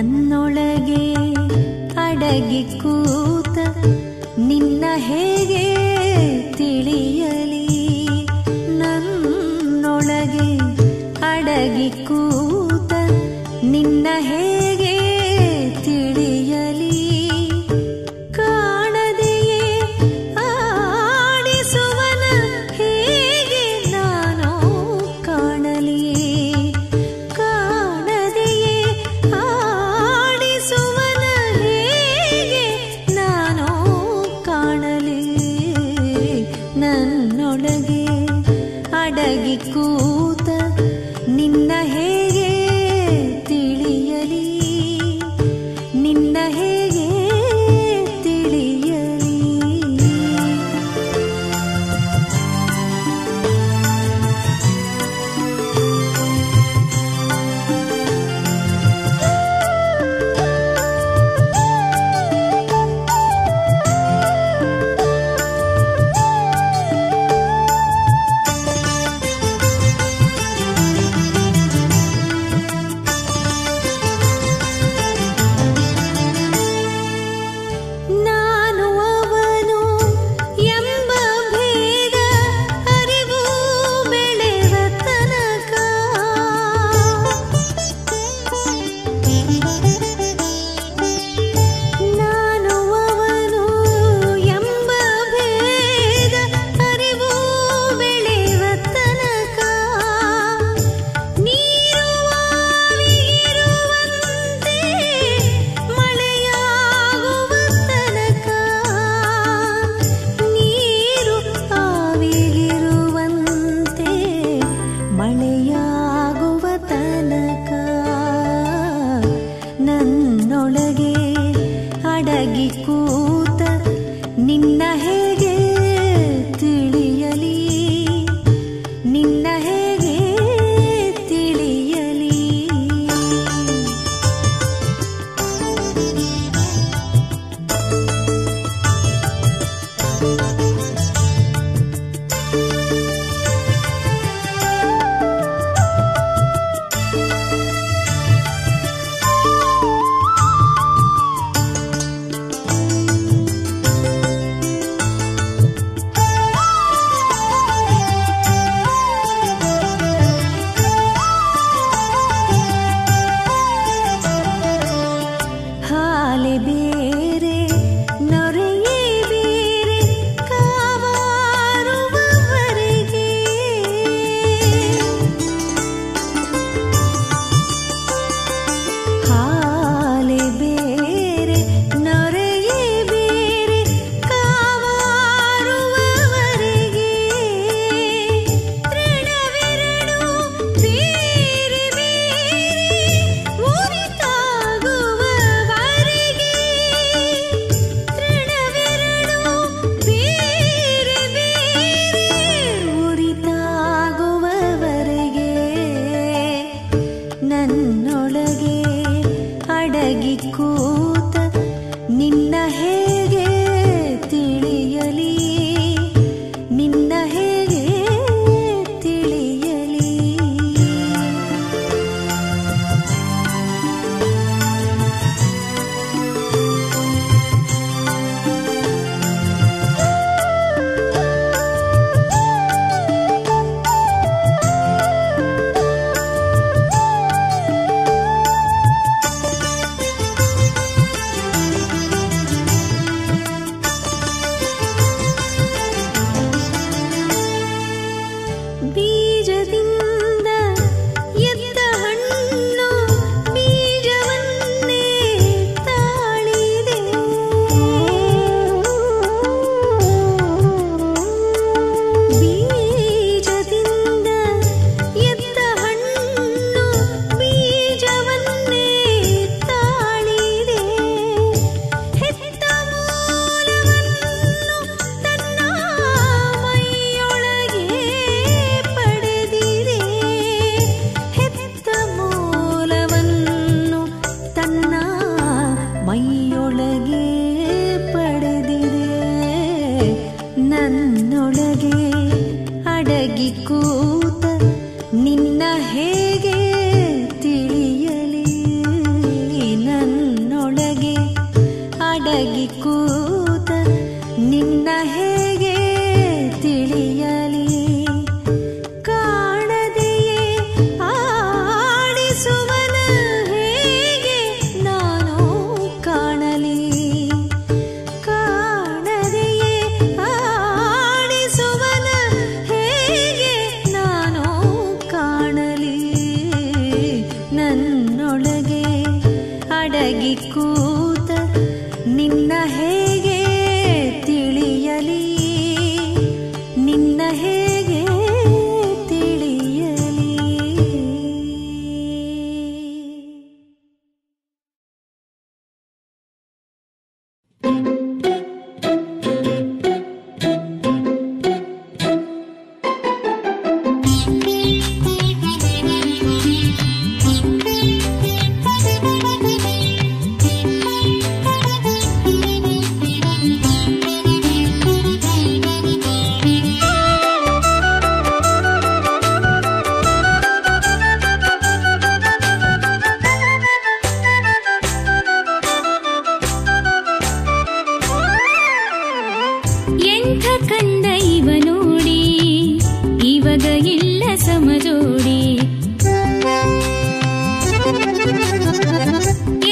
ನನ್ನೊಳಗೆ ಅಡಗಿ ಕೂತ ನಿನ್ನ ಹೇಗೆ ತಿಳಿಯಲಿ ನನ್ನೊಳಗೆ ಅಡಗಿ ಕೂತ ನಿನ್ನ ಹೇಗೆ ತಿಳಿಯಲಿ ಕಾಣದೆಯೇ ಆಡಿಸುವನ ಹೇಗೆ ನಾನು ಕಾಣಲಿ ಕಾಣದೆಯೇ ಆಡಿಸುವನ ಹೇಗೆ ನಾನು ಕಾಣಲಿ ನನ್ನೊಳಗೆ ಅಡಗಿ ಕೂತ ನಿನ್ನ ಹೇಗೆ ತಿಳಿಯಲಿ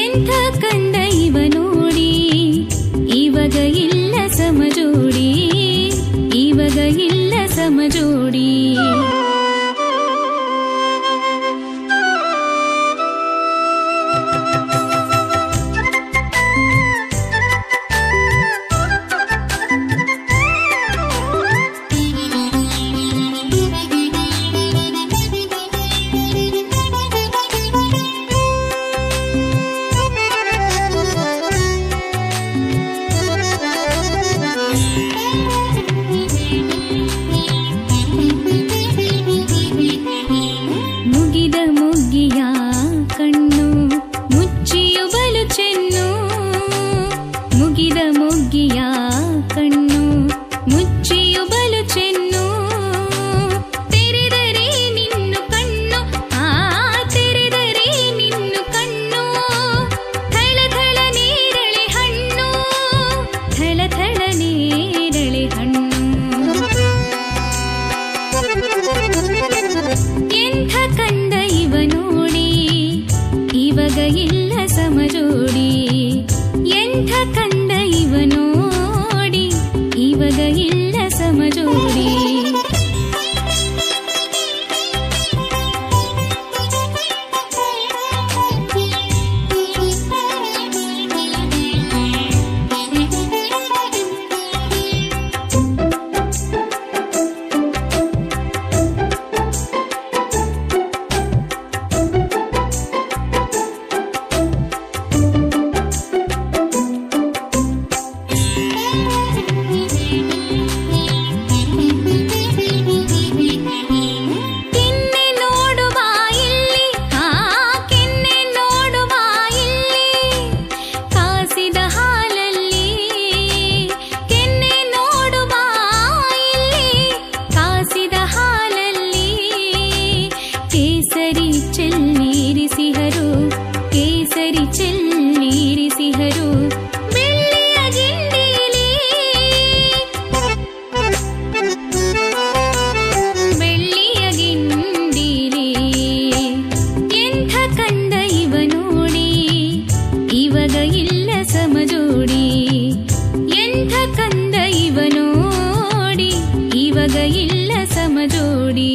ಎಂಥ ಕಂದ ಇವ ನೋಡಿ ಇವಾಗ ಇಲ್ಲ ಸಮಜೋಡಿ ಇವಾಗ ಇಲ್ಲ ಸಮಜೋಡಿ ಮುಗಿದ ಮುಗ್ಗಿಯ ಕಣ್ಣು ಮುಚ್ಚಿಯು ಬಲು ಚೆನ್ನು ಮುಗಿದ ಮುಗ್ಗಿಯ ಕಣ್ಣು ಮುಚ್ಚಿಯು ಬಲು ಚೆನ್ನು ತೆರೆದರೆ ನಿನ್ನು ಕಣ್ಣು ಆ ತೆರೆದರೆ ನಿನ್ನು ಕಣ್ಣು ಥಳ ಥಳ ನೇರಳೆ ಹಣ್ಣು ಥಳ ಥಳ ನೇರಳೆ ಹಣ್ಣು ಎಂಥ ಕಂದ ಇವ ನೋಡಿ ಇವಾಗ ಇಲ್ಲ ಸಮಜೋಡಿ ಎಂಥ ಕಂದ ಇವ ನೋಡಿ ಇವಾಗ ಇಲ್ಲ ಸಮಜೋಡಿ ಕೆನ್ನೆ ನೋಡುವ ಇಲ್ಲಿ ಆ ಕೆನ್ನೆ ನೋಡುವ ಇಲ್ಲಿ ಕಾಸಿದ ಹಾಲಲ್ಲಿ ಕೆನ್ನೆ ನೋಡುವ ಇಲ್ಲಿ ಕಾಸಿದ ಹಾಲಲ್ಲಿ ಕೇಸರಿ ಚೆನ್ನೀರಿಸಿಹರು ಕೇಸರಿ ಚೆನ್ನೀರಿಸಿಹರು ಬೆಳ್ಳಿಯ ಗಿಂಡೀಲಿ ಬೆಳ್ಳಿಯ ಗಿಂಡೀಲಿ ಎಂಥ ಕಂದ ಇವ ನೋಡಿ ಇವಾಗ ಇಲ್ಲ ಸಮಜೋಡಿ ಎಂಥ ಕಂದ ಇವ ನೋಡಿ ಇವಾಗ ಇಲ್ಲ ಸಮಜೋಡಿ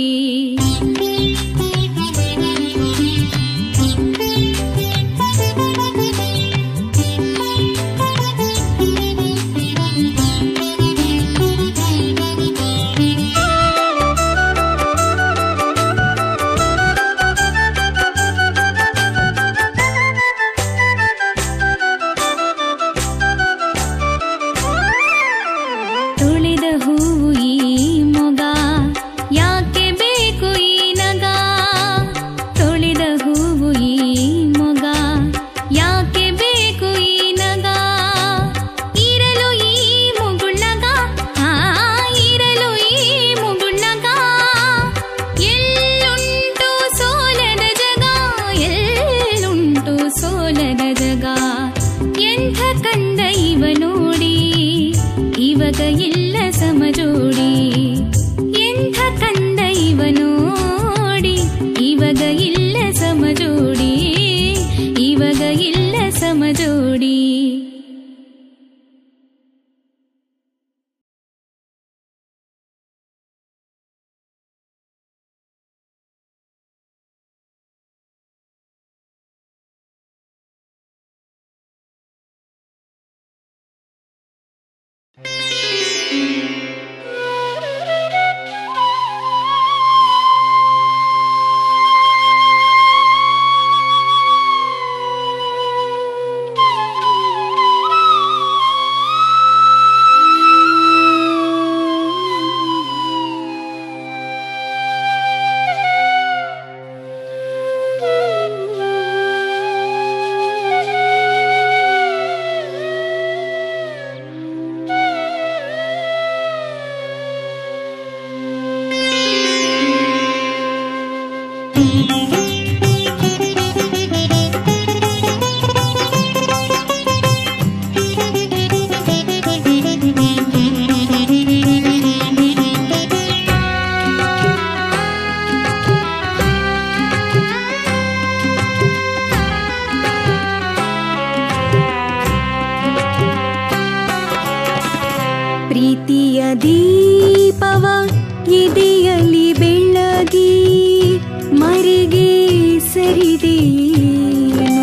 ಸರಿದೇನು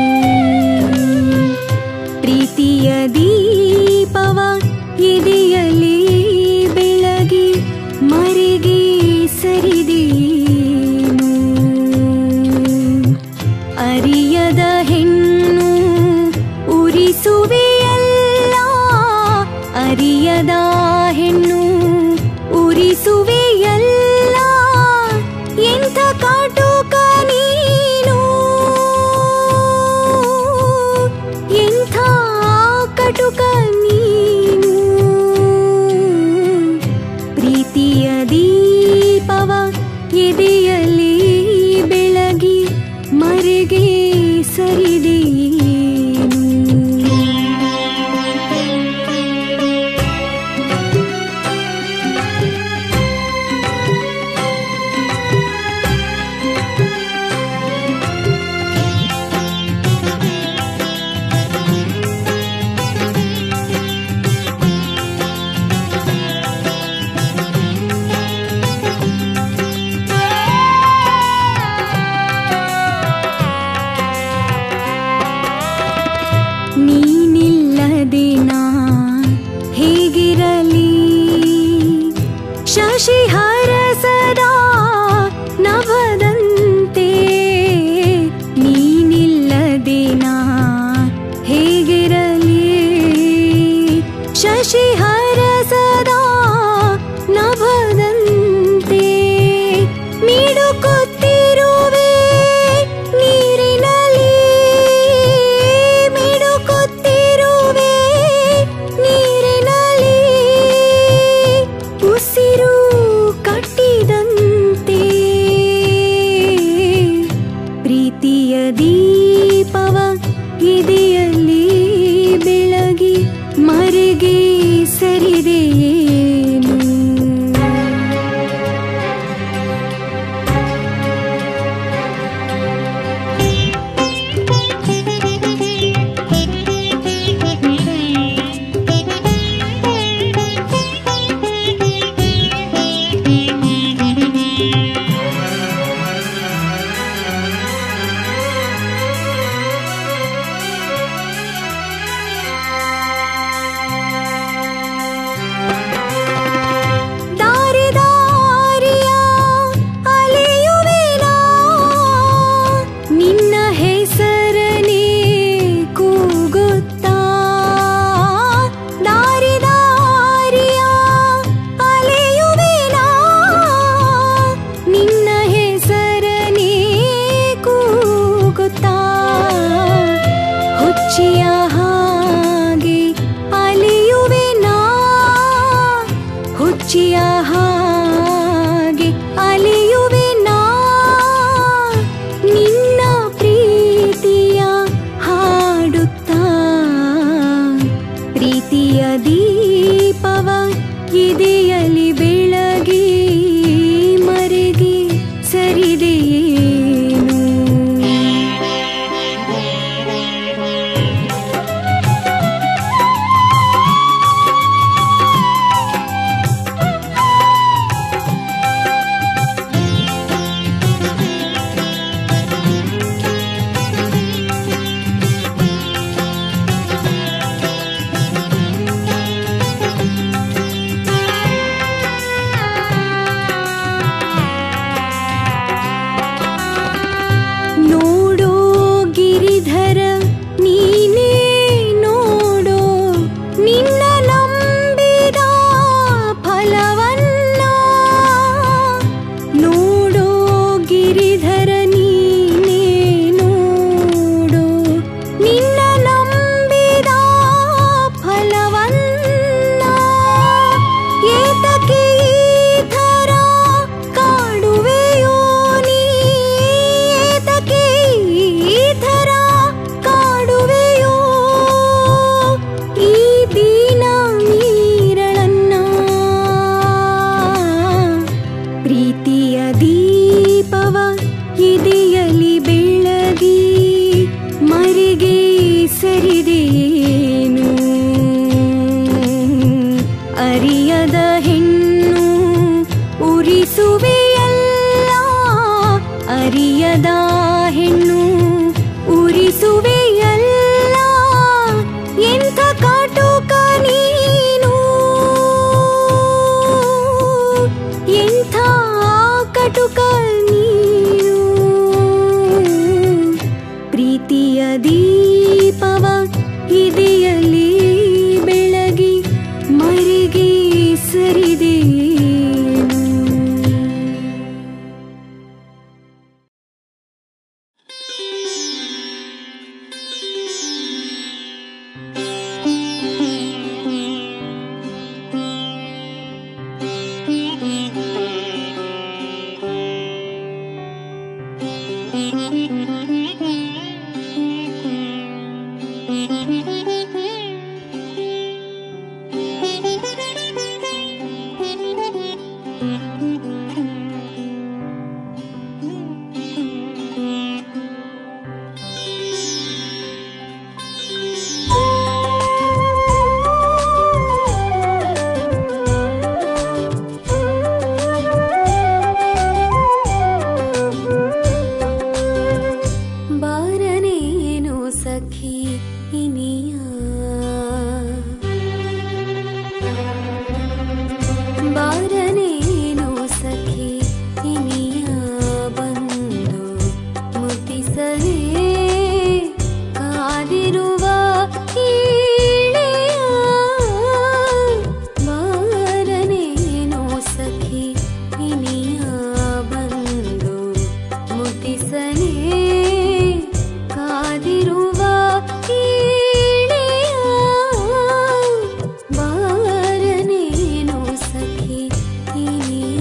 ಪ್ರೀತಿಯ ದೀಪವ ಎದೆಯಲ್ಲಿ ಬೆಳಗಿ ಮರೆಗೆ ಸರಿದೇನು ಅರಿಯದ ಹೆಣ್ಣು ಉರಿಸುವೆಯಲ್ಲ ಅರಿಯದ ಹೆಣ್ಣು ಉರಿಸುವೆಯಲ್ಲ ಎಂಥ ಕಾಟುಕ ನೀನು ಎಂಥ ಕಟುಕ ನೀನು ಪ್ರೀತಿಯ ದೀಪವ ಎದೆಯಲ್ಲಿ ಬೆಳಗಿ ಮರೆಗೆ ಸರಿದೇನು ನೀನಿಲ್ಲದೆ ನಾ ಹೇಗಿರಲಿ ಶಶಿಹಾರ ಸದಾ ನಭದಂತೆ ನೀನಿಲ್ಲದೆ ನಾ ಹೇಗಿರಲಿ ಶಶಿಹಾರ ಸದಾ ನಭದಂತೆ ಮಿಡುಕುತ್ತಿರುವೆ ನೀರಿನಲ್ಲಿ ಮಿಡುಕುತ್ತಿರುವೆ ನೀರಿನಲ್ಲಿ ಉಸಿರು ಕಟ್ಟಿದಂತೆ ಪ್ರೀತಿಯ ದೀಪವ ಎದೆಯಲ್ಲಿ ಬೆಳಗಿ ಮರೆಗೆ ಸರಿದೆಯೇನು ದಾರಿ ದಾರಿಯ ಅಲೆಯುವೆನಾ ನಿನ್ನ ಹೆಸರನೇ ಕೂಗುತ್ತಾ ದಾರಿ ದಾರಿಯ ಅಲೆಯುವೆನಾ ನಿನ್ನ ಹೆಸರನೇ ಕೂಗುತ್ತಾ ಹುಚ್ಚಿಯ ಹಾಗೆ ಅಲೆಯುವೆನಾ ಹುಚ್ಚಿಯ ಹಾಗೆ ಅಲೆಯುವೆನಾ ನಿನ್ನ ಪ್ರೀತಿಯ ಹಾಡುತ್ತಾ ಪ್ರೀತಿಯ ದೀಪವ ಎದೆಯಲ್ಲಿ ಬೆಳಗಿ ಮರೆಗೆ ಸರಿದೆಯೇನು ನೋಡೋ ಗಿರಿಧರ ನೀನೇ ನೋಡೋ ನಿನ್ನ ನಂಬಿದ ಫಲವನ್ನ ನೋಡೋ ಗಿರಿಧರ ನೀನೇ ನೋಡೋ ನಿನ್ನ ನಂಬಿದ ಫಲವನ್ನ ಏತಕ್ಕೆ ಈ ಥರ ಕಾಡುವೆಯೋ ನೀ ಏತಕ್ಕೆ ಈ ಥರ ಕಾಡುವೆಯೋ ಈ ದೀನ ನೀರಳನ್ನ ಪ್ರೀತಿಯ ದೀಪವ ಎದೆಯಲ್ಲಿ ಬೆಳಗಿ ಮರೆಗೆ ಸರಿದೇನು ಅರಿಯದ ಹೆಣ್ಣು ಉರಿಸುವೆಯಲ್ಲ ಅರಿಯದ ಹೆಣ್ಣು ಉರಿಸುವೆಯಲ್ಲ ಎಂಥ ಕಾಟುಕ ನೀನು ಎಂಥ ಕಟುಕ ನೀನು ಪ್ರೀತಿಯ ದೀಪವ ಇದೆಯಲ್ಲಿ ಬೆಳಗಿ ಮರಿಗೆ ಸರಿದೇನು ಬಾರನೇನು ಸಖಿ ಇನಿಯ ಬಾರನೇನು ಸಖಿ ಇನಿಯ ಬಂದು ಮುಟ್ಟಿಸಲೇ ಕಾದಿರುವ ಈಳೆಯ ಬಾರನೇನು ಸಖಿ ಇನಿಯ ಬಂದು ಮುಟ್ಟಿಸಲೇ ಕಾದಿರುವ ಈಳೆಯ ಬಾರನೇನು ಸಖಿ ಇನಿಯ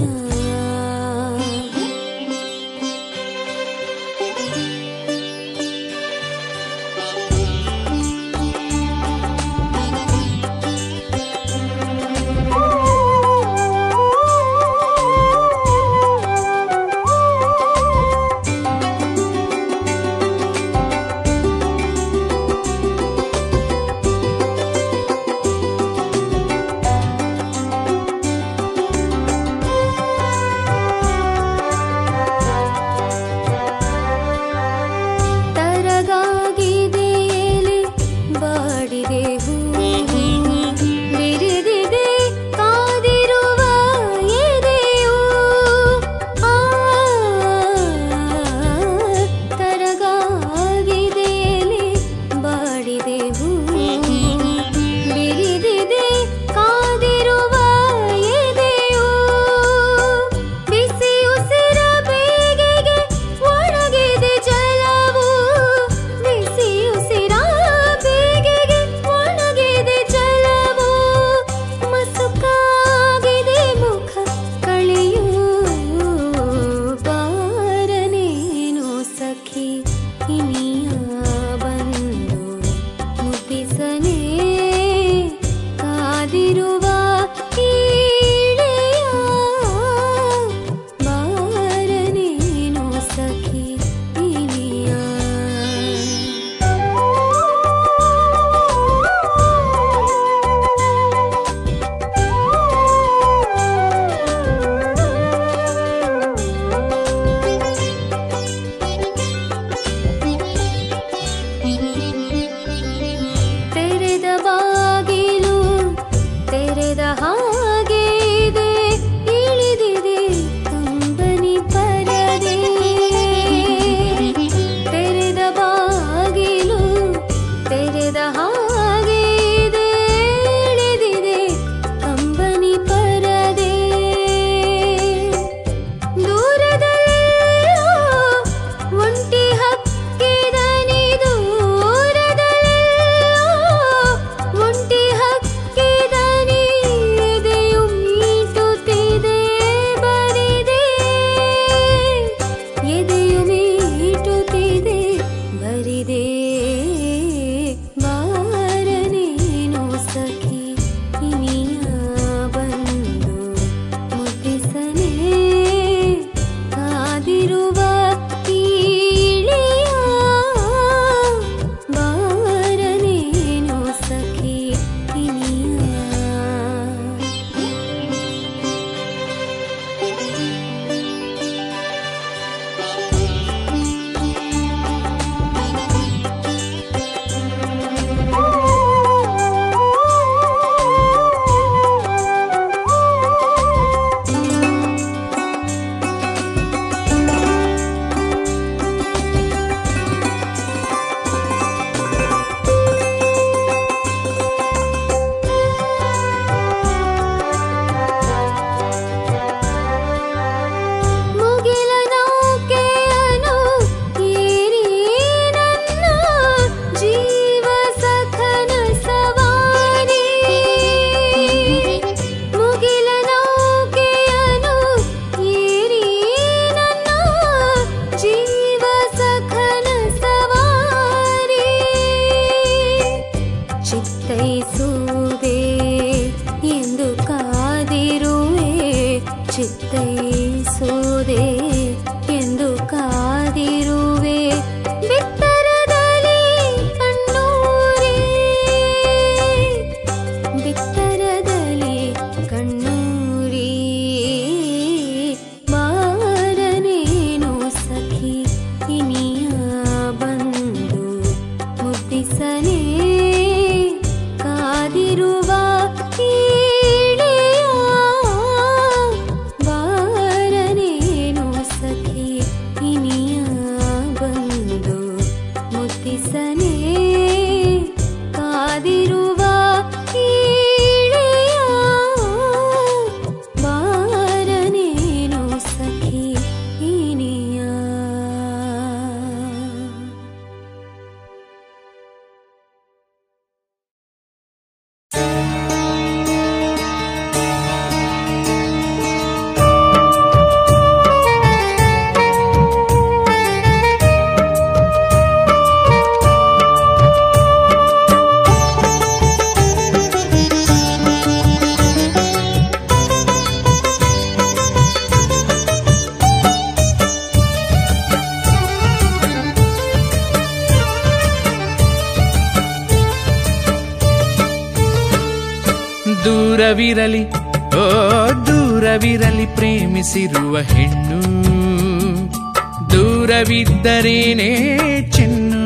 ತರಗಾಗಿದೆಯೇಲಿ ಬಾಡಿದೆ ಹೂವು ಬಿರಿದಿದೆ ಕಾದಿರುವ ಎದೆಯು ಆ ತರಗಾಗಿದೆಯೇಲಿ ಬಾಡಿದೆ ಹೂವು ಬಿರಿದಿದೆ ಕಾದಿರುವ ಎದೆಯು ಬಿಸಿ ಉಸಿರ ಬೇಗೆಗೆ ಒಣಗಿದೆ ಜಲವು ಬಿಸಿ ಉಸಿರ ಬೇಗೆಗೆ ಒಣಗಿದೆ ಜಲವು ಮಸುಕಾಗಿದೆ ಮುಖ ಕಳೆಯು ಬಾರನೇನು ಸಖಿ ಇನಿಯ ಬಂದು ಮುಟ್ಟಿಸಲೇ ಕಾದಿರುವ ಈಳೆಯ ಬಾರನೇನು ಸಖಿ ಇನಿಯ ತೆರೆದ ಬಾಗಿಲು ತೆರೆದ ಹಾಗೆ ಇದೆ ಇಳಿದಿದೆ ಕಂಬನಿ ಪರದೆ ತೆರೆದ ಬಾಗಿಲು ತೆರೆದ ಹಾಗೆ ಇದೆ ಇಳಿದಿದೆ ಕಂಬನಿ ಪರದೆ ದೂರದಲ್ಲೆಲ್ಲೋ ಒಂಟಿ ಹಕ್ಕಿದನಿ ದೂರದಲ್ಲೆಲ್ಲೋ ಒಂಟಿ ಹಕ್ಕಿದನಿ ಎದೆಯು ಮೀಟುತ್ತಿದೆ ಬರಿದೆ ಎದೆಯು ಮೀಟುತ್ತಿದೆ ಬರಿದೆ ಬಾರನೇನು ಸಖಿ ಇನಿಯ ಬಂದು ಮುಟ್ಟಿಸಲೇ ಕಾದಿರುವ ಈಳೆಯ ಪ್ರೀತಿಸನೇ ಕಾದಿರುವ ಈಳೆಯ ಬಾರನೇನು ಸಖಿ ಇನಿಯ ದೂರವಿರಲಿ ಓ ದೂರವಿರಲಿ ಪ್ರೇಮಿಸಿರುವ ಹೆಣ್ಣು ದೂರವಿದ್ದರೇನೇ ಚೆನ್ನು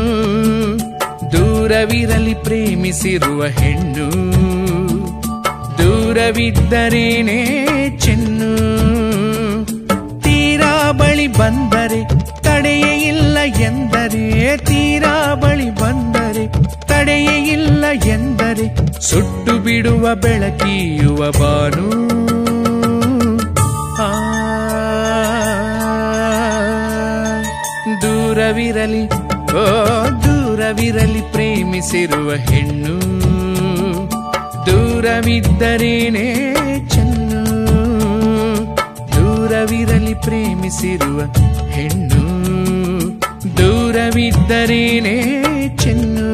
ದೂರವಿರಲಿ ಪ್ರೇಮಿಸಿರುವ ಹೆಣ್ಣು ದೂರವಿದ್ದರೇನೇ ಚೆನ್ನು ತೀರಾ ಬಳಿ ಬಂದರೆ ತಡೆಯೇ ಇಲ್ಲ ಎಂದರೆ ತೀರಾ ಬಳಿ ಬಂದರೆ ತಡೆಯೇ ಇಲ್ಲ ಎಂದರೆ ಸುಟ್ಟು ಬಿಡುವ ಬೆಳಕಿಯುವ ಬಾನು ಆ, ದೂರವಿರಲಿ ಓ ದೂರವಿರಲಿ ಪ್ರೇಮಿಸಿರುವ ಹೆಣ್ಣು ದೂರವಿದ್ದರೇನೇ ಚೆನ್ನು ದೂರವಿರಲಿ ಪ್ರೇಮಿಸಿರುವ ಹೆಣ್ಣು ದೂರವಿದ್ದರೇನೇ ಚೆನ್ನು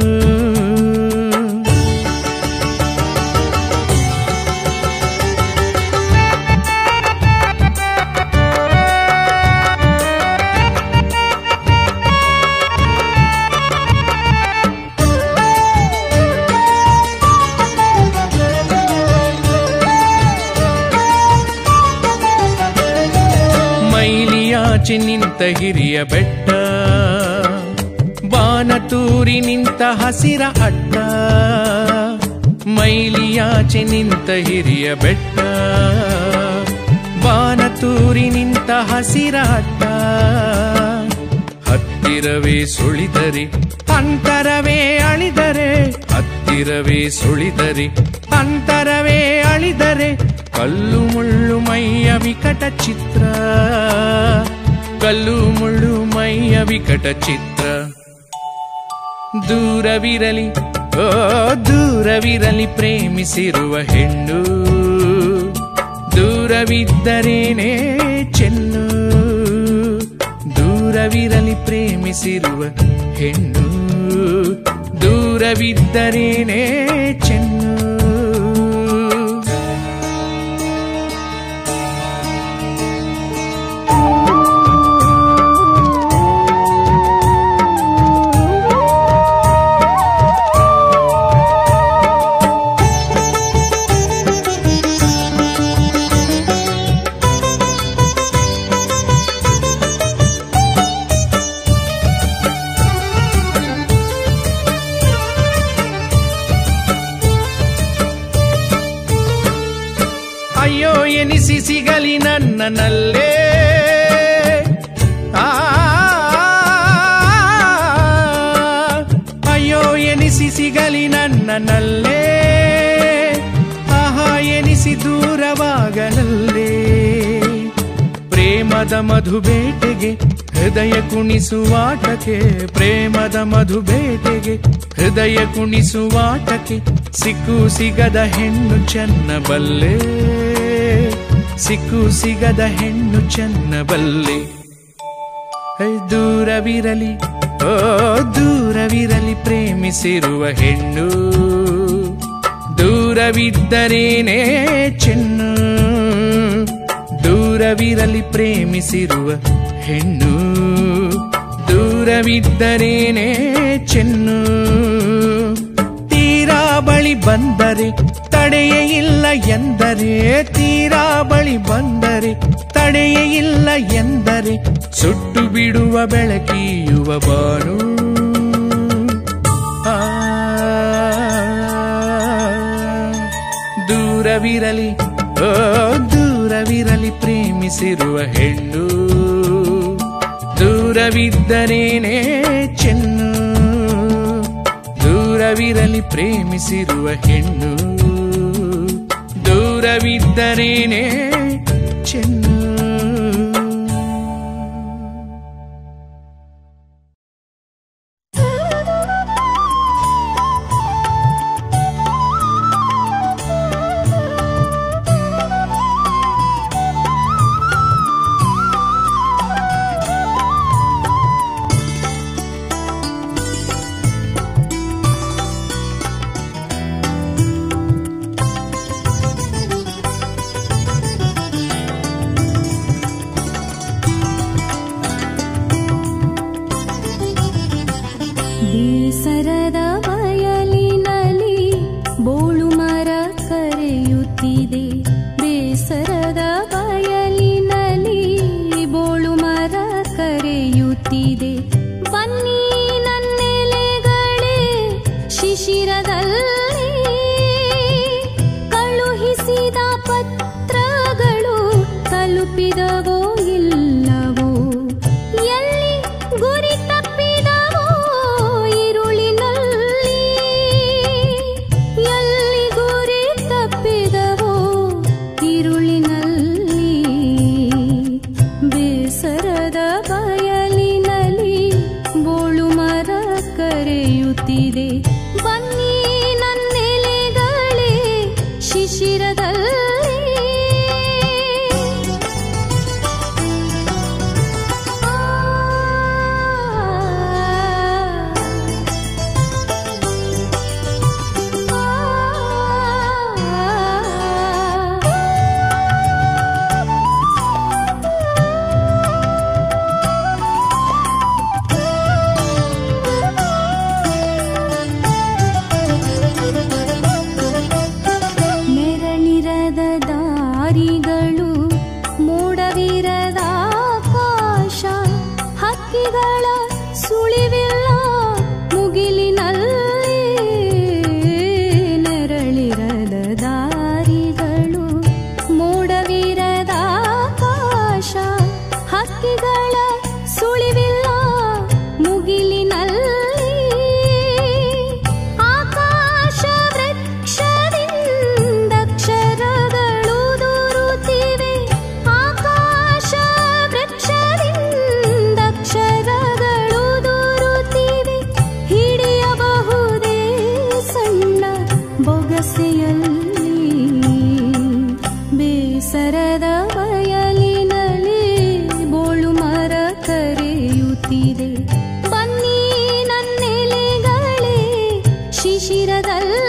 ಮೈಲಿಯಾಚೆ ನಿಂತ ಹಿರಿಯ ಬೆಟ್ಟ ಬಾನತೂರಿ ನಿಂತ ಹಸಿರ ಅಡ್ಡ ಮೈಲಿಯಾಚೆ ನಿಂತ ಹಿರಿಯ ಬೆಟ್ಟ ಬಾನತೂರಿ ನಿಂತ ಹಸಿರ ಅಡ್ಡ ಹತ್ತಿರವೇ ಸುಳಿದರೆ ಅಂತರವೇ ಅಳಿದರೆ ಹತ್ತಿರವೇ ಸುಳಿದರೆ ಅಂತರವೇ ಅಳಿದರೆ ಕಲ್ಲು ಮುಳ್ಳು ಮೈಯ ವಿಕಟ ಚಿತ್ರ ಕಲ್ಲು ಮುಳ್ಳು ಮೈಯ ವಿಕಟ ಚಿತ್ರ ದೂರವಿರಲಿ ಓ ದೂರವಿರಲಿ ಪ್ರೇಮಿಸಿರುವ ಹೆಣ್ಣು ದೂರವಿದ್ದರೇನೇ ಚೆನ್ನು ದೂರವಿರಲಿ ಪ್ರೇಮಿಸಿರುವ ಹೆಣ್ಣು ದೂರವಿದ್ದರೇನೇ ಚೆನ್ನು ಅಯ್ಯೋ ಎನಿಸಿ ಸಿಗಲಿ ನನ್ನನಲ್ಲೇ ಆ, ಅಯ್ಯೋ ಎನಿಸಿ ಸಿಗಲಿ ನನ್ನನಲ್ಲೇ ಆಹಾ ಎನಿಸಿ ದೂರವಾಗಲಲ್ಲೇ ಪ್ರೇಮದ ಮಧುಬೇಟೆಗೆ ಹೃದಯ ಕುಣಿಸುವಾಟಕ್ಕೆ ಪ್ರೇಮದ ಮಧುಬೇಟೆಗೆ ಹೃದಯ ಕುಣಿಸುವಾಟಕ್ಕೆ ಸಿಕ್ಕು ಸಿಗದ ಹೆಣ್ಣು ಚೆನ್ನಬಲ್ಲೆ ಸಿಕ್ಕು ಸಿಗದ ಹೆಣ್ಣು ಚೆನ್ನಬಲ್ಲೆ ಐ ದೂರವಿರಲಿ ಓ ದೂರವಿರಲಿ ಪ್ರೇಮಿಸಿರುವ ಹೆಣ್ಣು ದೂರವಿದ್ದರೇನೇ ಚೆನ್ನು ದೂರವಿರಲಿ ಪ್ರೇಮಿಸಿರುವ ಹೆಣ್ಣು ದೂರವಿದ್ದರೇನೇ ಚೆನ್ನು ತೀರಾ ಬಳಿ ಬಂದರೆ ತಡೆಯೇ ಇಲ್ಲ ಎಂದರೆ ತೀರಾ ಬಳಿ ಬಂದರೆ ತಡೆಯೇ ಇಲ್ಲ ಎಂದರೆ ಸುಟ್ಟು ಬಿಡುವ ಬೆಳಕಿಯುವ ಬಾನು ಆ, ದೂರವಿರಲಿ ಓ ದೂರವಿರಲಿ ಪ್ರೇಮಿಸಿರುವ ಹೆಣ್ಣು ದೂರವಿದ್ದರೇನೇ ಚೆನ್ನು ದೂರವಿರಲಿ ಪ್ರೇಮಿಸಿರುವ ಹೆಣ್ಣು ದೂರವಿದ್ದರೇನೇ ಚೆನ್ನು ಬೇಸರದ ಬಯಲಿನಲ್ಲಿ ಬೋಳು ಮರ ಕರೆಯುತ್ತಿದೆ ಬೇಸರದ ಬಯಲಿನಲ್ಲಿ ಬೋಳು ಮರ ಕರೆಯುತ್ತಿದೆ ಬನ್ನಿ ನನ್ನೆಲೆಗಳೇ ಶಿಶಿರದಲ್ಲಿ ಕಳುಹಿಸಿದ ಪತ್ರಗಳು ತಲುಪಿದವೋ ಇಲ್ಲವೋ ಎಲ್ಲಿ ಗುರಿ ತಪ್ಪಿದವೋ ഇരുളിನಲ್ಲಿ ಎಲ್ಲಿ ಗುರಿ ತಪ್ಪಿದವೋ ഇരുಳಿನಲ್ಲಿ ಬೇಸರದ ಬಯಲಿನಲ್ಲಿ ಬೋಳು ಮರ ಕರೆಯುತ್ತಿದೆ ಬನ್ನಿ ನನ್ನೆಲೆಗಳೇ ಶಿಶಿರದಲ್ಲಿ ನೆರಳಿರದ ದಾರಿಗಳು ಮೋಡವಿರದ ಆಕಾಶ ಹಕ್ಕಿಗಳ ಸುಳಿವಿಲ್ಲ ಮುಗಿಲಿನಲ್ಲಿ ನೆರಳಿರದ ದಾರಿಗಳು ಮೋಡವಿರದ ಆಕಾಶ ಹಕ್ಕಿಗಳ ಸುಳಿವಿಲ್ಲ ಮುಗಿಲಿನಲ್ಲಿ ಆಕಾಶ ವೃಕ್ಷದಿಂದಕ್ಷರಗಳು ದೂರುತ್ತಿವೆ ಆಕಾಶ ವೃಕ್ಷದಿಂದಕ್ಷರಗಳು ದೂರುತ್ತಿವೆ ಹಿಡಿಯಬಹುದೇ ಸಣ್ಣ ಬೊಗಸೆಯಲ್ಲಿ ಬೇಸರದ ಬಯಲಿನಲ್ಲಿ ಬೋಳು ಮರ ಕರೆಯುತ್ತಿದೆ ಬನ್ನಿ ನನ್ನೆಲೆಗಳೇ ಶಿಶಿರದಲ್ಲಿ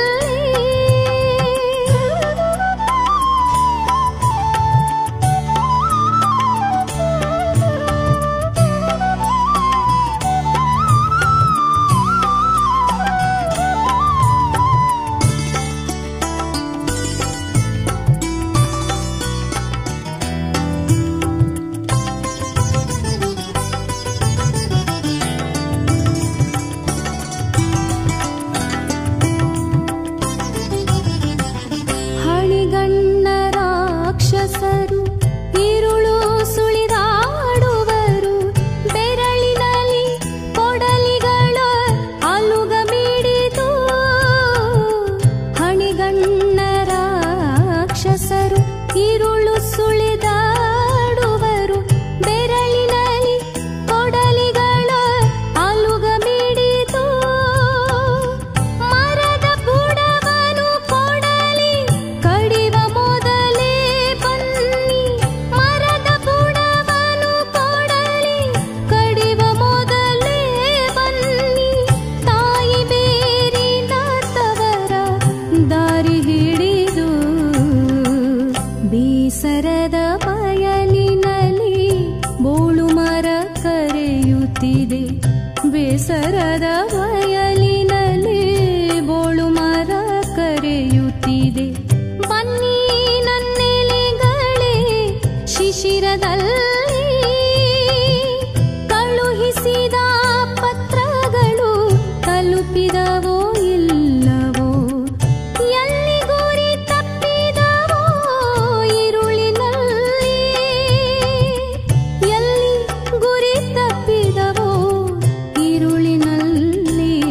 ಹಣಿಗಣ್ಣ ರಾಕ್ಷಸರು ഇരുಳು ಸುಳಿದಾಡುವರು ಬೆರಳಿನಲ್ಲಿ ಕೊಡಲಿಗಳ ಅಲುಗ ಮಿಡಿದು ಹಣಿಗಣ್ಣ ರಾಕ್ಷಸರು ഇരുಳು ಸುಳಿದಾಡುವರು ಬೆರಳಿನಲ್ಲಿ ಕೊಡಲಿಗಳ ಅಲುಗ ಮಿಡಿದು ಮರದ ಬುಡವನು ಕೊಡಲಿ ಕಡಿವ ಮೊದಲೇ ಬನ್ನಿ ಮರದ ಬುಡವನು ಕೊಡಲಿ ಕಡಿವ ಮೊದಲೇ ಬನ್ನಿ ತಾಯಿ ಬೇರಿನ ತವರ ದಾರಿ ಹಿಡಿದು ಬೇಸರದ ಬಯಲಿನಲ್ಲಿ ಬೋಳು ಮರ ಕರೆಯುತ್ತಿದೆ ಬೇಸರದ ಬಯಲಿನಲ್ಲಿ ಬೋಳು ಮರ ಕರೆಯುತ್ತಿದೆ ಬನ್ನಿ ನನ್ನೆಲೆಗಳೇ ಶಿಶಿರದಲ್ಲಿ ಕಳುಹಿಸಿದ ಪತ್ರಗಳು ತಲುಪಿದವೋ ಇಲ್ಲವೋ ಎಲ್ಲಿ ಗುರಿ ತಪ್ಪಿದವೋ ഇരുಳಿನಲ್ಲಿ ಎಲ್ಲಿ ಗುರಿ ತಪ್ಪಿದವೋ ഇരുಳಿನಲ್ಲಿ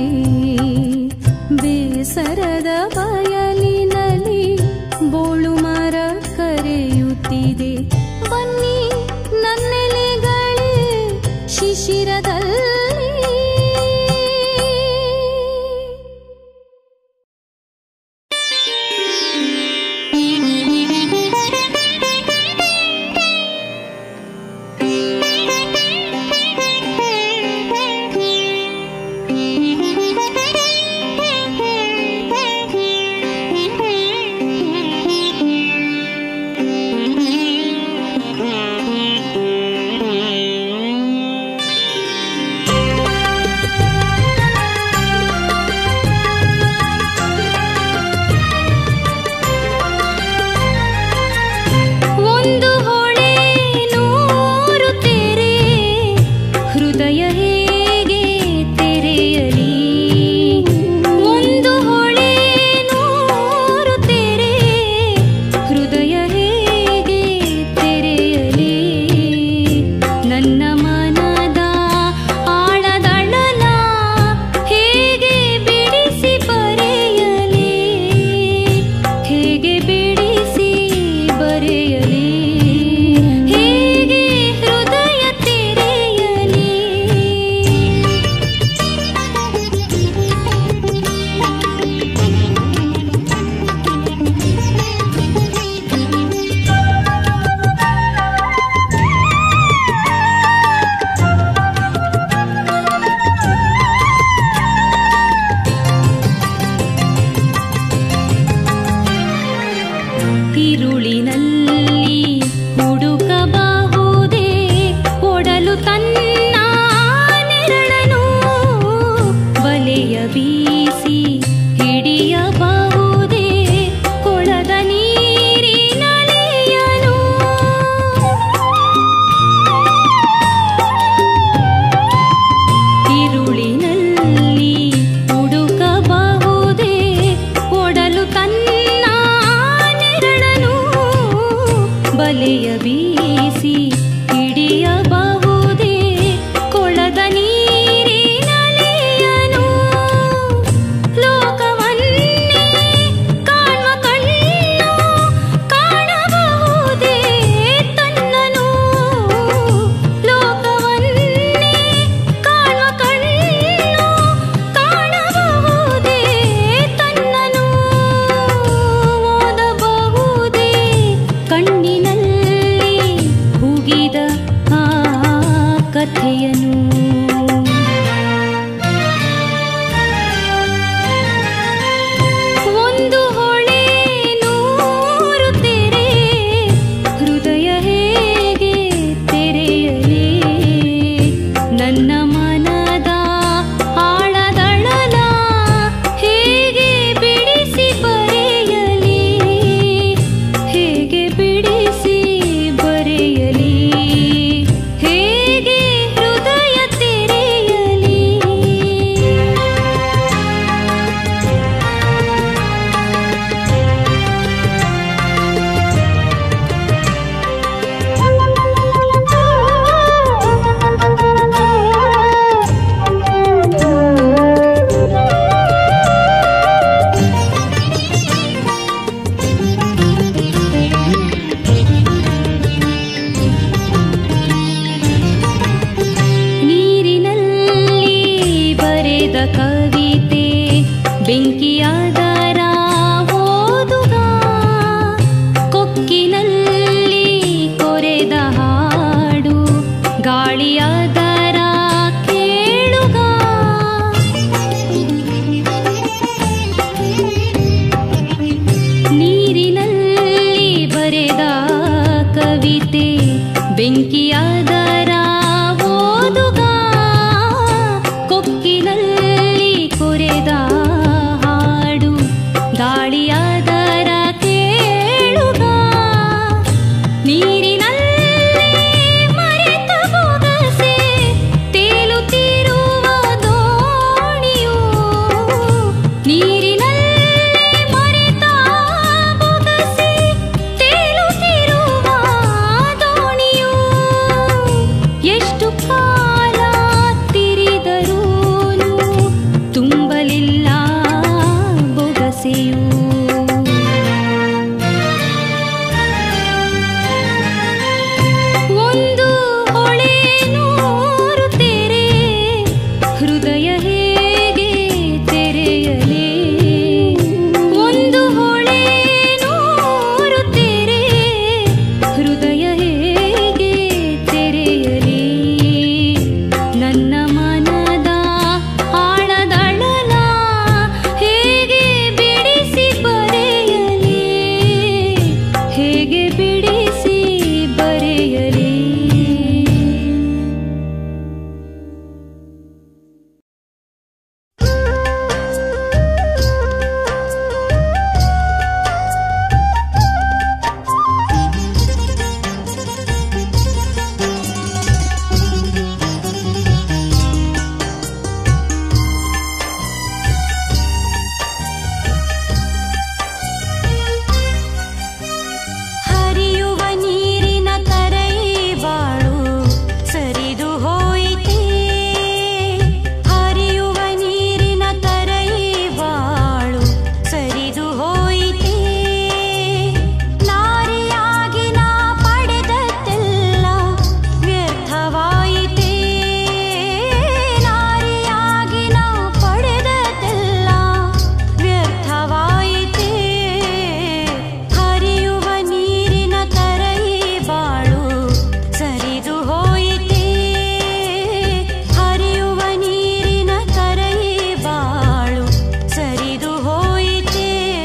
ಕವಿತೆ ಬೆಂಕಿಯಾದರ ಓದುಗ ಕೊಕ್ಕಿನಲ್ಲಿ ಕೊರೆದ ಹಾಡು ಗಾಳಿಯಾದರ ಕೇಳುಗ ನೀರಿನಲ್ಲಿ ಬರೆದ ಕವಿತೆ ಬೆಂಕಿಯಾದರ ಓದುಗ ಕೊಕ್ಕಿನಲ್ಲಿ ಕೊರೆದ ಹಾಡು ಗಾಳಿಯಾದರ ಕೇಳುಗ ನೀರಿನಲ್ಲಿ ಮರೆತ ಬೊಗಸೆ ತೇಲುತ್ತಿರುವ ದೋಣಿಯು ನೀರಿನಲ್ಲಿ ಮರೆತ ಬೊಗಸೆ ತೇಲುತ್ತಿರುವ ದೋಣಿಯು ಎಷ್ಟು ಕಾಲ ತಿರಿದರೂನು ತುಂಬಲಿಲ್ಲ ಬೊಗಸೆಯು ಒಂದು ಹೊಳೆ ನೂರು ತೆರೆ ಹೃದಯ ಹೇಗೆ ತೆರೆಯಲೇ ಒಂದು ಹೊಳೆ ನೂರು ತೆರೆ ಹೃದಯ ಹೇಗೆ ತೆರೆಯಲೇ ನನ್ನ ಮನದ ಆಳದಳಲ ಹೇಗೆ ಬಿಡಿಸಿ ಬರೆಯಲೇ ಹೇಗೆ ಬಿಡಿಸಿ ಬರೆಯಲೇ ಹರಿಯುವ ನೀರಿನ ಕರೈ ಬಾಳು ಸರಿದು ಹೋಯಿತೆ ಹರಿಯುವ ನೀರಿನ ಕರೈ ಬಾಳು ಸರಿದು ಹೋಯಿತೆ ನಾರಿಯಾಗಿ ನಾ ಪಡೆದದ್ದೆಲ್ಲ ವ್ಯರ್ಥವಾಯಿತೆ ನಾರಿಯಾಗಿ ನಾ ಪಡೆದದ್ದೆಲ್ಲ ವ್ಯರ್ಥವಾಯಿತೆ ಹರಿಯುವ ನೀರಿನ ಕರೈ ಬಾಳು ಸರಿದು ಹೋಯಿತೆ ಹರಿಯುವ ನೀರಿನ ಕರೈ ಬಾಳು ಸರಿದು ಹೋಯಿತೆ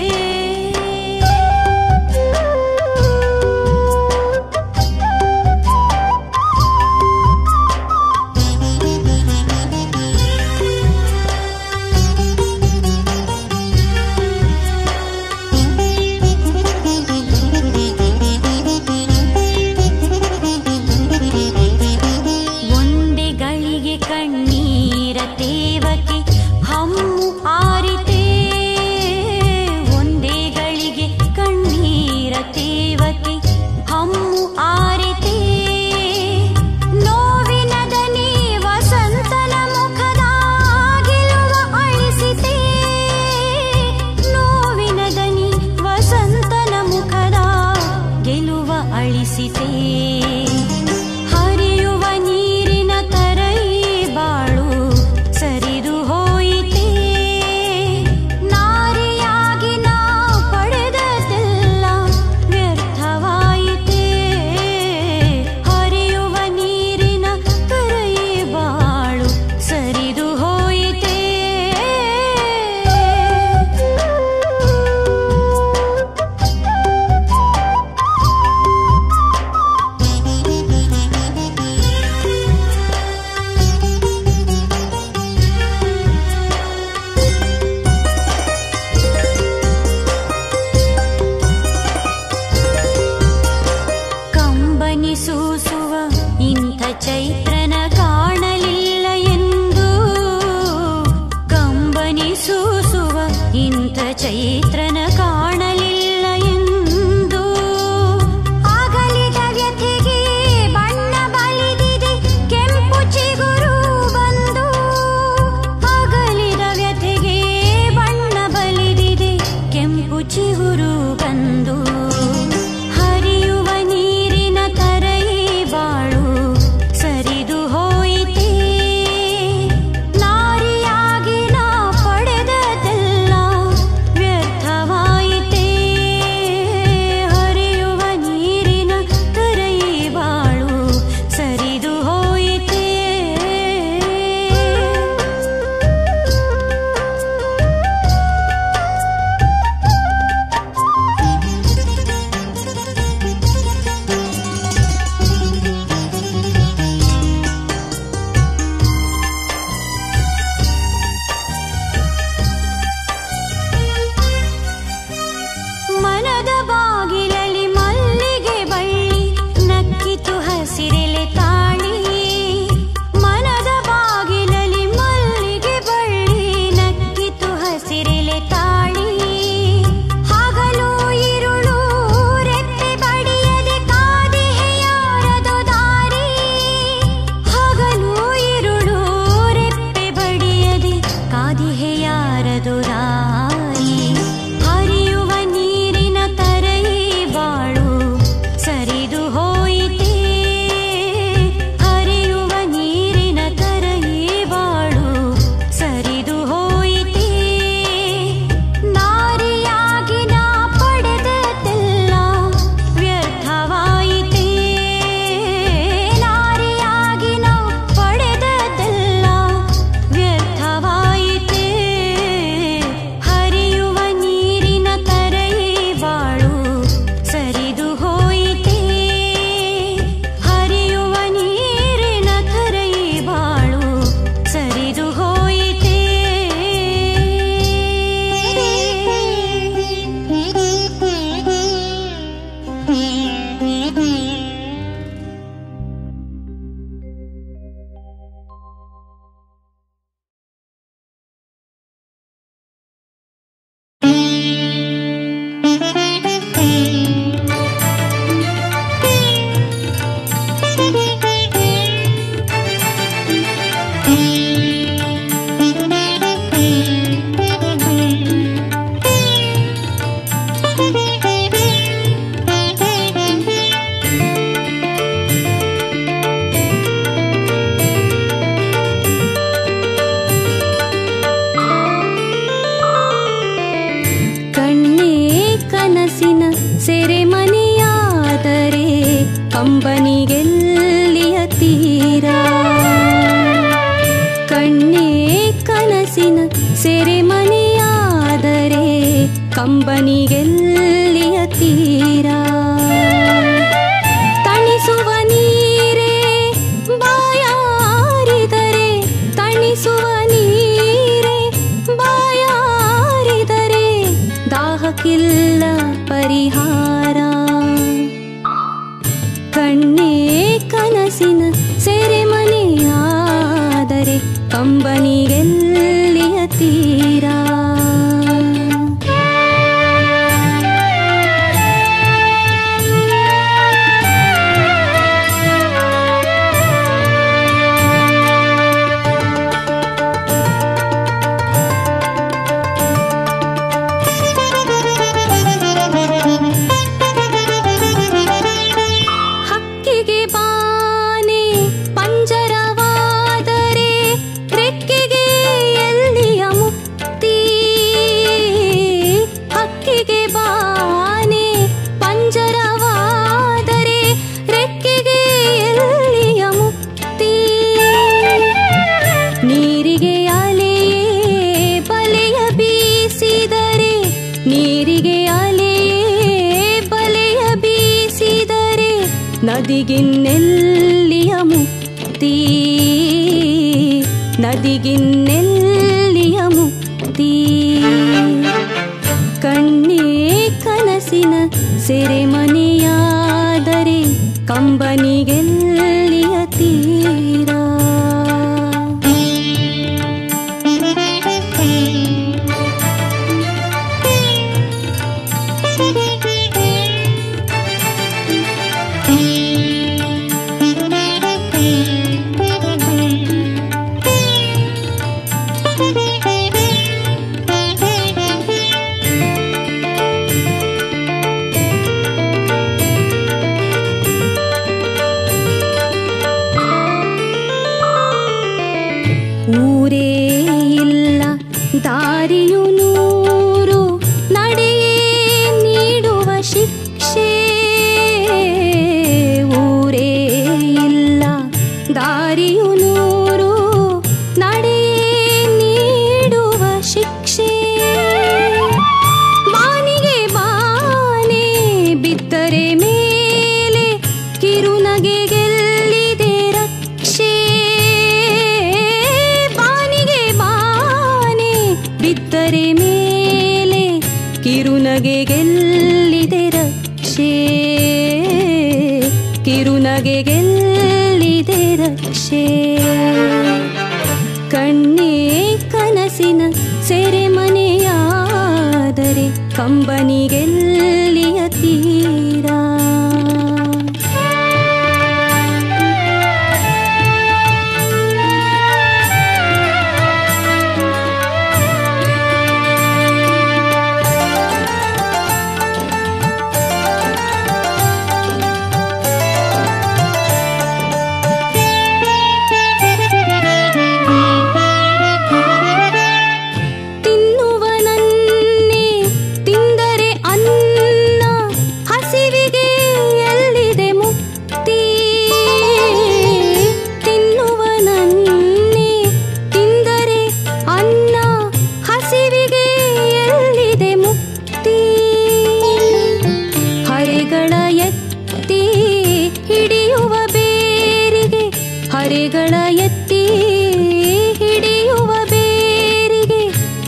ಒಂದೇ ಗಳಿಗೆ ಕಣ್ಣೀರ ತೇವಕ್ಕೆ ಹಮ್ಮು ಆರಿತೆ ಒಂದೇ ಗಳಿಗೆ ಕಣ್ಣೀರ ತೇವಕ್ಕೆ ಹಮ್ಮು ಆರಿತೆ ನೋವಿನ ದನಿ ವಸಂತನ ಮುಖದ ಗೆಲುವ ಅಳಿಸಿತೆ ನೋವಿನ ದನಿ ವಸಂತನ ಮುಖದ ಗೆಲುವ ಅಳಿಸಿತೆ ಹರಿಯುವ ನೀರಿನ ಕರೈ ಬಾಳು ಸರಿದು ಹೋಯಿತೆ ನಾರಿಯಾಗಿ ನಾ ಪಡೆದದೆಲ್ಲ ವ್ಯರ್ಥವಾಯಿತೆ ಹರಿಯುವ ನೀರಿನ ಕರೈ ಬಾಳು ಸರಿದು ಹೋಯಿತೆ ಕಂಬನಿ ಸೂಸುವ ಇಂಥ ಚೈತ್ರನ ಕಾಣಲಿಲ್ಲ ಎಂದು ಕಂಬನಿ ಸೂಸುವ ಇಂಥ ಚೈತ್ರನ ಕಾಣಲಿಲ್ಲ ಎಂದು ಅಗಲಿದ ವ್ಯಥೆಗೆ ಬಣ್ಣ ಬಲಿದಿದೆ ಕೆಂಪು ಚಿಗುರು ಬಂದು ಅಗಲಿದ ವ್ಯಥೆಗೆ ಬಣ್ಣ ಬಲಿದಿದೆ ಕೆಂಪು ಚಿಗುರು ಬಂದು ಹರಿಯುವ ನೀರಿನ ಕರೈ ಬಾಳು ಸರಿದು ಹೋಯಿತೆ ನಾರಿಯಾಗಿ ಕಾದಿಹೆ ಯಾರದು ರಾಯಿ ಹರಿಯುವ ನೀರಿನ ತರೈ ಬಾಳು ಸರಿದು ಹೋಯಿತೇ ಹರಿಯುವ ನೀರಿನ ತರೈ ಬಾಳು ಸರಿದು ಹೋಯಿತೇ ನಾರಿಯಾಗಿ ನಾ ಪಡೆದದ್ದೆಲ್ಲ ವ್ಯರ್ಥವಾಯಿತೇ ನಾರಿಯಾಗಿ ನಾ ಪಡೆದದ್ದೆಲ್ಲ ವ್ಯರ್ಥವಾಯಿತೇ ಹರಿಯುವ ನೀರಿನ ತರೈ ಬಾಳು ಸರಿದು ಹೋಯಿತೇ ಹರಿಯುವ ನೀರಿನ ತರೈ ಬಾಳು ಸರಿದು ಹೋಯಿತೇ ಕಣ್ಣೇ ಕನಸಿನ ಸೆರೆಮನೆಯಾದರೆ ಕಂಬನಿಗೆಲ್ಲಿಯ ತೀರ ಕಣ್ಣೇ ಕನಸಿನ ಸೆರೆಮನೆಯಾದರೆ ಕಂಬನಿಗೆಲ್ಲಿಯ ತೀರ ತಣಿಸುವ ನೀರೇ ಬಾಯಾರಿದರೆ ತಣಿಸುವ ನೀರೇ ಬಾಯಾರಿದರೆ ದಾಹಕ್ಕಿಲ್ಲ ಪರಿಹಾರ ಕಣ್ಣೇ ಕನಸಿನ ಸೆರೆಮನೆಯಾದರೆ ಕಂಬನಿಗೆಲ್ಲಿಯ ತೀರ ಹಕ್ಕಿಗೆ ಬಾನೆ ಪಂಜರವಾದರೆ ರೆಕ್ಕೆಗೆ ಎಲ್ಲಿಯ ಮುಕ್ತಿ ಹಕ್ಕಿಗೆ ಬಾನೆ ಪಂಜರವಾದರೆ ರೆಕ್ಕೆಗೆ ಎಲ್ಲಿಯ ಮುಕ್ತಿ ನೀರಿಗೆ ಅಲೆಯೇ ಬಲೆಯ ಬೀಸಿದರೆ ನೀರಿಗೆ ಅಲೆಯೇ ಬಲೆಯ ಬೀಸಿದರೆ ನದಿಗಿನ್ನೆಲ್ಲಿಯ ಮುಕ್ತಿ ನದಿಗಿನ್ನೆಲ್ಲಿಯ ಮುಕ್ತಿ ಕಣ್ಣೇ ಕನಸಿನ ಸೆರೆಮನೆಯಾದರೆ ಕಂಬನಿಗೆಲ್ಲಿಯ ತೀರ ಊರೇ ಇಲ್ಲ ದಾರಿಯು ನೂರು ನಡೆಯೇ ನೀಡುವ ಶಿಕ್ಷೆ ಊರೇ ಇಲ್ಲ ದಾರಿಯು ನೂರು ನಡೆಯೇ ನೀಡುವ ಶಿಕ್ಷೆ ಬಾನಿಗೆ ಬಾನೆ ಬಿದ್ದರೆ ಮೇಲೆ ಕಿರುನಗೆ ಗೆಲ್ಲಿದೆ ರಕ್ಷೆ ಬಾನಿಗೆ ಬಾನೆ ಬಿದ್ದರೆ ಮೇಲೆ ಕಿರುನಗೆ ಗೆಲ್ಲಿದೆ ರಕ್ಷೆ ಕಿರುನಗೆ ಗೆಲ್ಲಿದೆ ರಕ್ಷೆ ಕಣ್ಣೇ ಕನಸಿನ ಸೆರೆಮನೆಯಾದರೆ ಕಂಬನಿಗೆಲ್ಲಿಯ ತೀರ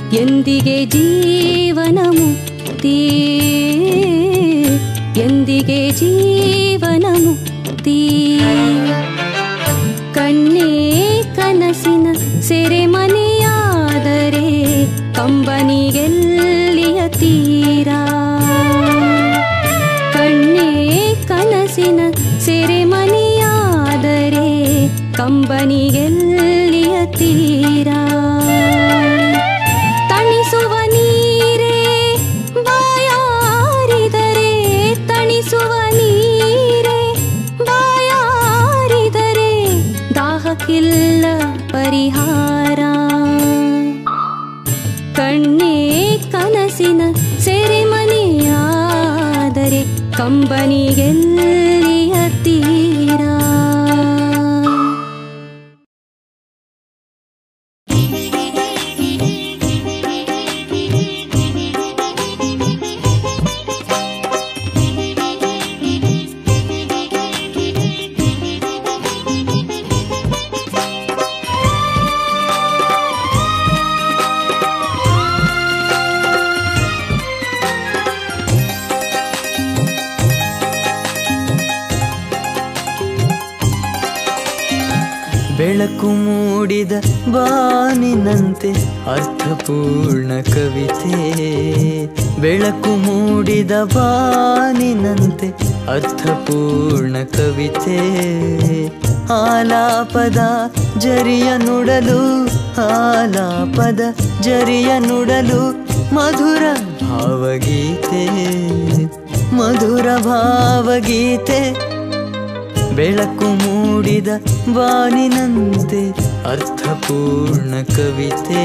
ಎಂದಿಗೆ ಜೀವನ ಮುಕ್ತಿ ಎಂದಿಗೆ ಜೀವನ ಮುಕ್ತಿ ಕಣ್ಣೇ ಕನಸಿನ ಸೆರೆಮನೆಯಾದರೆ ಕಂಬನಿಗೆಲ್ಲಿಯ ತೀರ ಕಣ್ಣೇ ಕನಸಿನ ಸೆರೆಮನೆಯಾದರೆ ಕಂಬನಿಗೆಲ್ಲಿಯ ತೀರ ತಣಿಸುವ ನೀರೇ ಬಾಯಾರಿದರೆ ತಣಿಸುವ ನೀರೇ ಬಾಯಾರಿದರೆ ದಾಹಕ್ಕಿಲ್ಲ ಪರಿಹಾರ ಕಣ್ಣೇ ಕನಸಿನ ಸೆರೆಮನೆಯಾದರೆ ಕಂಬನಿಗೆಲ್ಲಿಯ ತೀರ ಬೆಳಕು ಮೂಡಿದ ಬಾನಿನಂತೆ ಅರ್ಥಪೂರ್ಣ ಕವಿತೆ ಬೆಳಕು ಮೂಡಿದ ಬಾನಿನಂತೆ ಅರ್ಥಪೂರ್ಣ ಕವಿತೆ ಆಲಾಪದ ಜರಿಯ ನುಡಲು ಆಲಾಪದ ಜರಿಯ ನುಡಲು ಮಧುರ ಭಾವಗೀತೆ ಮಧುರ ಭಾವಗೀತೆ ಬೆಳಕು ಮೂಡಿದ ಬಾನಿನಂತೆ ಅರ್ಥಪೂರ್ಣ ಕವಿತೆ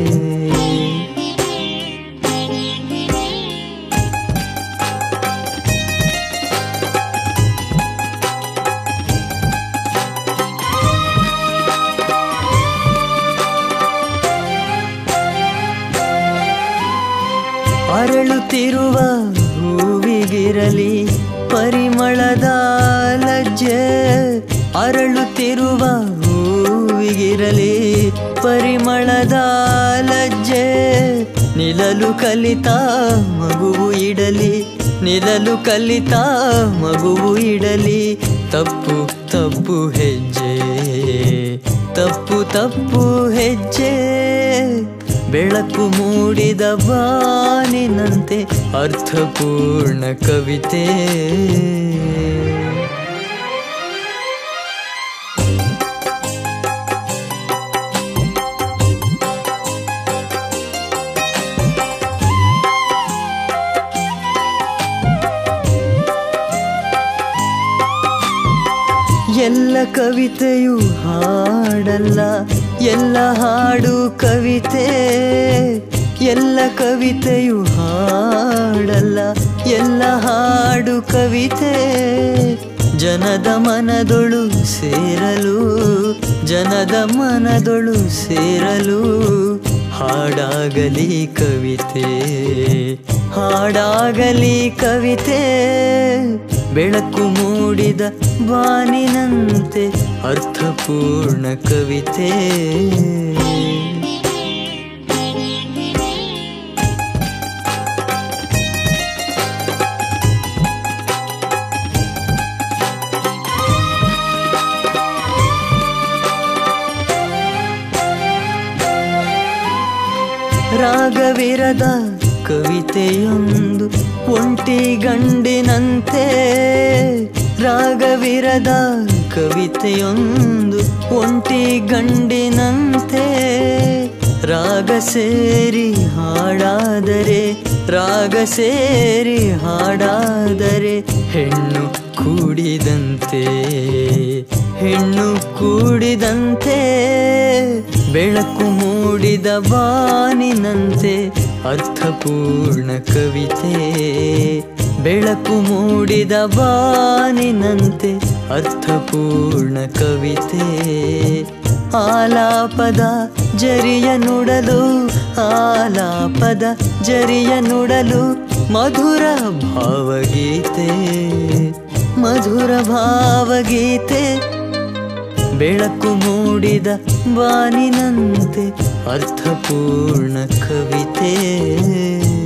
ಅರಳುತ್ತಿರುವ ಹೂವಿಗಿರಲಿ ಪರಿಮಳದ ಲಜ್ಜೆ ಅರಳುತ್ತಿರುವ ಹೂವಿಗಿರಲಿ ಪರಿಮಳದ ಲಜ್ಜೆ ನಿಲಲು ಕಲಿತ ಮಗುವು ಇಡಲಿ ನಿಲಲು ಕಲಿತ ಮಗುವು ಇಡಲಿ ತಪ್ಪು ತಪ್ಪು ಹೆಜ್ಜೆ ತಪ್ಪು ತಪ್ಪು ಹೆಜ್ಜೆ ಬೆಳಕು ಮೂಡಿದ ಬಾನಿನಂತೆ ಅರ್ಥಪೂರ್ಣ ಕವಿತೆ ಎಲ್ಲ ಕವಿತೆಯು ಹಾಡಲ್ಲ ಎಲ್ಲ ಹಾಡು ಕವಿತೆ ಎಲ್ಲ ಕವಿತೆಯು ಹಾಡಲ್ಲ ಎಲ್ಲ ಹಾಡು ಕವಿತೆ ಜನದ ಮನದೊಳು ಸೇರಲು ಜನದ ಮನದೊಳು ಸೇರಲು ಹಾಡಾಗಲಿ ಕವಿತೆ ಹಾಡಾಗಲಿ ಕವಿತೆ ಬೆಳಕು ಮೂಡಿದ ಬಾನಿನಂತೆ ಅರ್ಥಪೂರ್ಣ ಕವಿತೆ ರಾಗವಿರದ ಕವಿತೆಯೊಂದು ಒಂಟಿ ಗಂಡಿನಂತೆ ರಾಗವಿರದ ಕವಿತೆಯೊಂದು ಒಂಟಿ ಗಂಡಿನಂತೆ ರಾಗ ಸೇರಿ ಹಾಡಾದರೆ ರಾಗ ಸೇರಿ ಹಾಡಾದರೆ ಹೆಣ್ಣು ಕೂಡಿದಂತೆ ಹೆಣ್ಣು ಕೂಡಿದಂತೆ ಬೆಳಕು ಮೂಡಿದ ಬಾನಿನಂತೆ ಅರ್ಥಪೂರ್ಣ ಕವಿತೆ ಬೆಳಕು ಮೂಡಿದ ಬಾನಿನಂತೆ ಅರ್ಥಪೂರ್ಣ ಕವಿತೆ ಆಲಾಪದ ಜರಿಯ ನುಡಲು ಆಲಾಪದ ಜರಿಯ ನುಡಲು ಮಧುರ ಭಾವಗೀತೆ ಮಧುರ ಭಾವಗೀತೆ ಬೆಳಕು ಮೂಡಿದ ಬಾನಿನಂತೆ ಅರ್ಥಪೂರ್ಣ ಕವಿತೆ